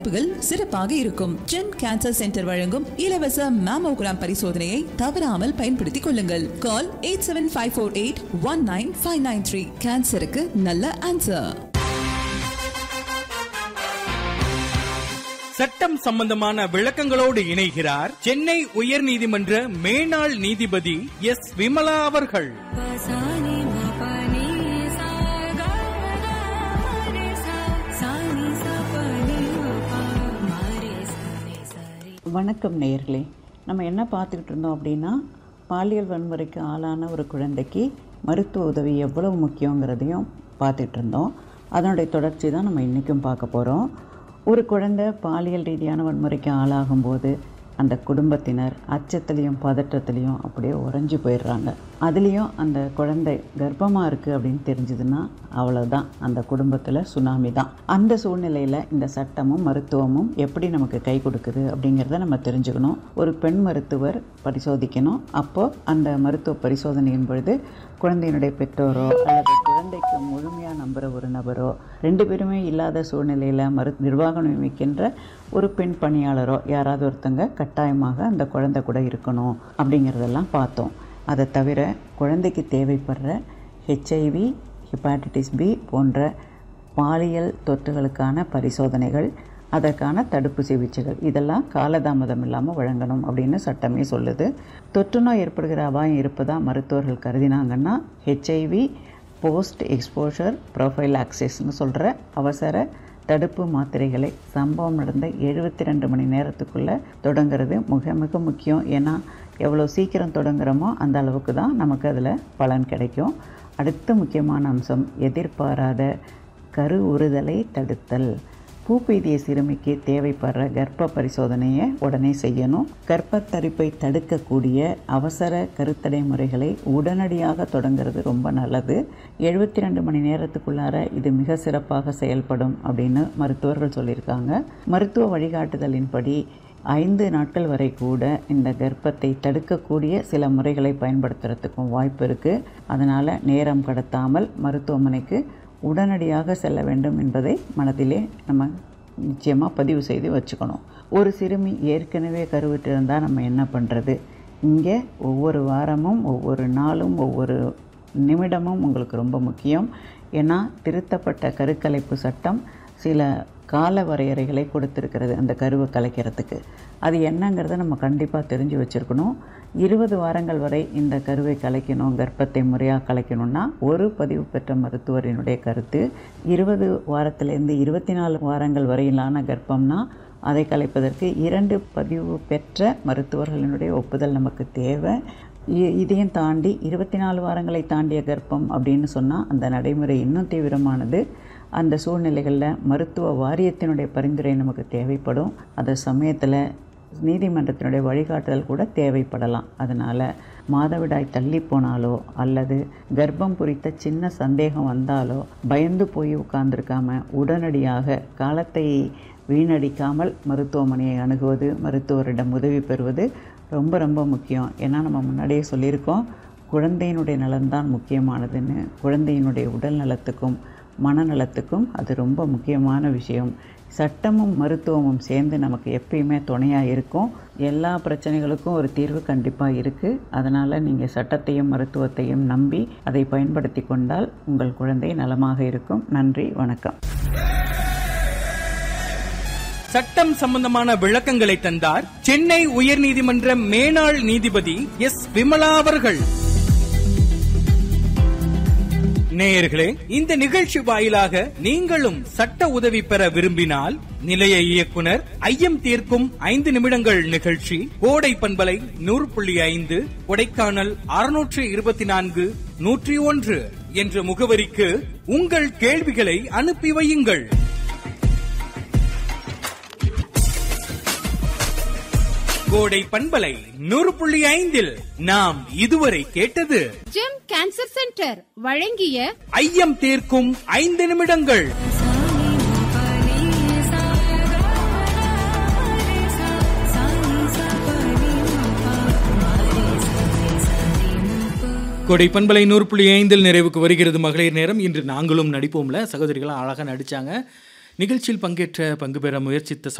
வாய்ப்புகள் சிறப்பாக இருக்கும் ஜெம் கேன்சர் சென்டர் வழங்கும் இலவச மேமோகிராம் பரிசோதனையை தவறாமல் பயன்படுத்திக் கொள்ளுங்கள் call eight seven five four eight one nine five nine three கேன்சருக்கு நல்ல ஆன்சர் சட்டம் சம்பந்தமான விளக்கங்களோடு இணைகிறார் சென்னை உயர்நீதிமன்ற மேனாள் நீதிபதி எஸ் விமலா அவர்கள் பசானி மபனி சாகா ரே சா சானி சபனி மபா மாரே சரே சரே வணக்கம் நேயர்களே நம்ம என்ன பார்த்துக்கிட்டு இருந்தோம் அப்படின்னா பாலியல் வன்முறைக்கு ஆளான ஒரு குழந்தைக்கு மருத்துவ உதவி எவ்வளவு முக்கியங்கிறதையும் பார்த்துட்டு இருந்தோம் அதனுடைய தொடர்ச்சி தான் நம்ம இன்றைக்கும் பார்க்க போகிறோம் ஒரு குழந்தை பாலியல் ரீதியான வன்முறைக்கு ஆளாகும்போது அந்த குடும்பத்தினர் அச்சத்துலேயும் பதற்றத்துலேயும் அப்படியே உறைஞ்சி போயிடுறாங்க அதுலேயும் அந்த குழந்தை கர்ப்பமாக இருக்குது அப்படின்னு தெரிஞ்சதுன்னா அவ்வளோதான் அந்த குடும்பத்தில் சுனாமி தான் அந்த சூழ்நிலையில் இந்த சட்டமும் மருத்துவமும் எப்படி நமக்கு கை கொடுக்குது அப்படிங்கிறத நம்ம தெரிஞ்சுக்கணும் ஒரு பெண் மருத்துவர் பரிசோதிக்கணும் அப்போது அந்த மருத்துவ பரிசோதனையின் பொழுது குழந்தையினுடைய பெற்றோரோ அல்லது குழந்தைக்கு முழுமையாக நம்புகிற ஒரு நபரோ ரெண்டு பேருமே இல்லாத சூழ்நிலையில் மரு நிர்வாகம் நியமிக்கின்ற ஒரு பெண் பணியாளரோ யாராவது ஒருத்தங்க கட்டாயமாக அந்த குழந்தை கூட இருக்கணும் அப்படிங்கிறதெல்லாம் பார்த்தோம் அதை தவிர குழந்தைக்கு தேவைப்படுற ஹெச்ஐவி ஹெப்பாட்டிட்டிஸ் பி போன்ற பாலியல் தொற்றுகளுக்கான பரிசோதனைகள் அதற்கான தடுப்பு சிகிச்சைகள் இதெல்லாம் காலதாமதம் இல்லாமல் வழங்கணும் அப்படின்னு சட்டமே சொல்லுது தொற்றுநோய் ஏற்படுகிற அபாயம் இருப்பதா மருத்துவர்கள் கருதினாங்கன்னா ஹெச்ஐவி போஸ்ட் எக்ஸ்போஷர் ப்ரொஃபைல் ஆக்சஸ்னு சொல்கிற அவசர தடுப்பு மாத்திரைகளை சம்பவம் நடந்த எழுபத்தி ரெண்டு மணி நேரத்துக்குள்ளே தொடங்குறது மிக மிக முக்கியம் ஏன்னா எவ்வளோ சீக்கிரம் தொடங்குறோமோ அந்த அளவுக்கு தான் நமக்கு அதில் பலன் கிடைக்கும் அடுத்த முக்கியமான அம்சம் எதிர்பாராத கரு உறுதலை தடுத்தல் பூப்பெய்திய சிறுமிக்கு தேவைப்படுற கர்ப்ப பரிசோதனையை உடனே செய்யணும் கர்ப்பத்தரிப்பை தடுக்கக்கூடிய அவசர கருத்தடை முறைகளை உடனடியாக தொடங்குறது ரொம்ப நல்லது எழுபத்தி ரெண்டு மணி நேரத்துக்குள்ளார இது மிக சிறப்பாக செயல்படும் அப்படின்னு மருத்துவர்கள் சொல்லியிருக்காங்க மருத்துவ வழிகாட்டுதலின்படி ஐந்து நாட்கள் வரை கூட இந்த கர்ப்பத்தை தடுக்கக்கூடிய சில முறைகளை பயன்படுத்துறதுக்கும் வாய்ப்பு இருக்குது அதனால் நேரம் கடத்தாமல் மருத்துவமனைக்கு உடனடியாக செல்ல வேண்டும் என்பதை மனதிலே நம்ம நிச்சயமாக பதிவு செய்து வச்சுக்கணும் ஒரு சிறுமி ஏற்கனவே கருவிட்டிருந்தால் நம்ம என்ன பண்ணுறது இங்கே ஒவ்வொரு வாரமும் ஒவ்வொரு நாளும் ஒவ்வொரு நிமிடமும் உங்களுக்கு ரொம்ப முக்கியம் ஏன்னா திருத்தப்பட்ட கருக்கலைப்பு சட்டம் சில கால வரையறைகளை கொடுத்துருக்கிறது அந்த கருவை கலைக்கிறதுக்கு அது என்னங்கிறத நம்ம கண்டிப்பாக தெரிஞ்சு வச்சுருக்கணும் இருபது வாரங்கள் வரை இந்த கருவை கலைக்கணும் கர்ப்பத்தை முறையாக கலைக்கணும்னா ஒரு பதிவு பெற்ற மருத்துவரினுடைய கருத்து இருபது வாரத்திலேருந்து இருபத்தி நாலு வாரங்கள் வரையிலான கர்ப்பம்னா அதை கலைப்பதற்கு இரண்டு பதிவு பெற்ற மருத்துவர்களினுடைய ஒப்புதல் நமக்கு தேவை இ- இதையும் தாண்டி இருபத்தி நாலு வாரங்களை தாண்டிய கர்ப்பம் அப்படின்னு சொன்னால் அந்த நடைமுறை இன்னும் தீவிரமானது அந்த சூழ்நிலைகளில் மருத்துவ வாரியத்தினுடைய பரிந்துரை நமக்கு தேவைப்படும் அந்த சமயத்தில் நீதிமன்றத்தினுடைய வழிகாட்டுதல் கூட தேவைப்படலாம் அதனால் மாதவிடாய் தள்ளி போனாலோ அல்லது கர்ப்பம் குறித்த சின்ன சந்தேகம் வந்தாலோ பயந்து போய் உட்கார்ந்துருக்காம உடனடியாக காலத்தை வீணடிக்காமல் மருத்துவமனையை அணுகுவது மருத்துவரிடம் உதவி பெறுவது ரொம்ப ரொம்ப முக்கியம் ஏன்னா நம்ம முன்னாடியே சொல்லியிருக்கோம் குழந்தையினுடைய நலன்தான் முக்கியமானதுன்னு குழந்தையினுடைய உடல் நலத்துக்கும் மனநலத்துக்கும் அது ரொம்ப முக்கியமான விஷயம் சட்டமும் மருத்துவமும் சேர்ந்து நமக்கு எப்பயுமே துணையாக இருக்கும் எல்லா பிரச்சனைகளுக்கும் ஒரு தீர்வு கண்டிப்பாக இருக்குது அதனால் நீங்கள் சட்டத்தையும் மருத்துவத்தையும் நம்பி அதை பயன்படுத்தி கொண்டால் உங்கள் குழந்தை நலமாக இருக்கும் நன்றி வணக்கம் சட்டம் சம்பந்தமான விளக்கங்களை தந்தார் சென்னை உயர்நீதிமன்ற மேனாள் நீதிபதி எஸ் விமலா அவர்கள் நேயர்களே இந்த நிகழ்ச்சி வாயிலாக நீங்களும் சட்ட உதவி பெற விரும்பினால் நிலைய இயக்குனர் ஐயம் தீர்க்கும் ஐந்து நிமிடங்கள் நிகழ்ச்சி கோடை பண்பலை நூறு புள்ளி ஐந்து கொடைக்கானல் அறுநூற்று இருபத்தி நான்கு நூற்றி ஒன்று என்ற முகவரிக்கு உங்கள் கேள்விகளை அனுப்பி வையுங்கள் கோடை பண்பலை நூறு புள்ளி ஐந்தில் நாம் இதுவரை கேட்டது ஜெம் கேன்சர் சென்டர் வழங்கிய ஐயம் தீர்க்கும் ஐந்து நிமிடங்கள் சானி மபனி சாகா ரே சா சானி சபனி மபா மாரே சரே சரே மபா கொடை பண்பலை நூறு புள்ளி ஐந்தில் நிறைவுக்கு வருகிறது மகளிர் நேரம் இன்று நாங்களும் நடிப்போம்ல சகோதரிகளாக அழகாக நடிச்சாங்க நிகழ்ச்சியில் பங்கேற்ற பங்கு பெற முயற்சித்த